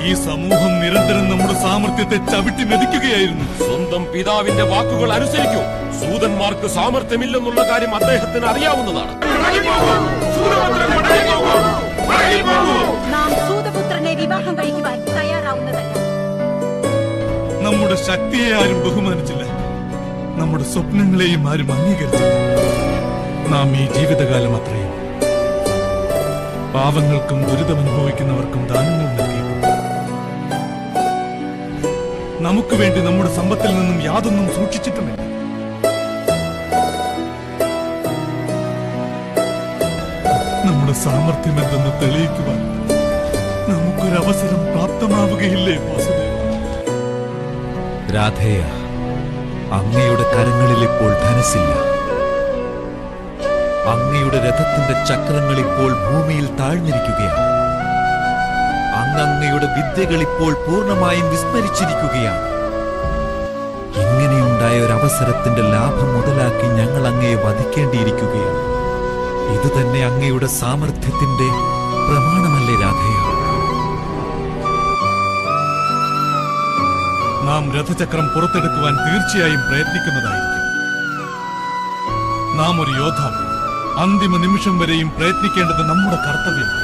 ഈ സമൂഹം നിരന്തരം നമ്മുടെ സാമർത്ഥ്യത്തെ ചവിട്ടി മെതിക്കുകയായിരുന്നു സ്വന്തം പിതാവിന്റെ വാക്കുകൾ അനുസരിക്കൂ സൂതന്മാർക്ക് സാമർത്ഥ്യമില്ലെന്നുള്ള കാര്യം അദ്ദേഹത്തിന് അറിയാവുന്നതാണ് നാം സൂതപുത്രനെ വിവാഹം കഴിക്കുവാൻ തയ്യാറാവുന്നതല്ല നമ്മുടെ ശക്തിയെ ആരും ബഹുമാനിച്ചില്ല നമ്മുടെ സ്വപ്നങ്ങളെയും ആരും അംഗീകരിച്ചില്ല നാം ഈ ജീവിതകാലം അത്രയും പാവങ്ങൾക്കും ദുരിതമനുഭവിക്കുന്നവർക്കും ദാനങ്ങൾ നൽകിയിട്ടുണ്ട് നമുക്ക് വേണ്ടി നമ്മുടെ സമ്പത്തിൽ നിന്നും യാതൊന്നും സൂക്ഷിച്ചിട്ടുമില്ല നമ്മുടെ സാമർഥ്യം എന്തെന്ന് തെളിയിക്കുവാൻ നമുക്കൊരവസരം പ്രാപ്തമാവുകയില്ലേ വാസുദേവ രാധേയ അങ്ങയുടെ കരങ്ങളിൽ ഇപ്പോൾ ധനസില്ല അങ്ങയുടെ രഥത്തിന്റെ ചക്രങ്ങൾ ഇപ്പോൾ ഭൂമിയിൽ താഴ്ന്നിരിക്കുകയാണ് അങ്ങ് അങ്ങയുടെ വിദ്യകൾ ഇപ്പോൾ പൂർണ്ണമായും വിസ്മരിച്ചിരിക്കുകയാണ് ഇങ്ങനെയുണ്ടായ ഒരു അവസരത്തിന്റെ ലാഭം മുതലാക്കി ഞങ്ങൾ അങ്ങയെ വധിക്കേണ്ടിയിരിക്കുകയാണ് ഇത് തന്നെ അങ്ങയുടെ സാമർഥ്യത്തിന്റെ പ്രമാണമല്ലേ രാധേയ നാം രഥചക്രം പുറത്തെടുക്കുവാൻ തീർച്ചയായും പ്രയത്നിക്കുന്നതായിരിക്കും നാം ഒരു യോദ്ധാവ് അന്തിമ നിമിഷം വരെയും പ്രയത്നിക്കേണ്ടത് നമ്മുടെ കർത്തവ്യം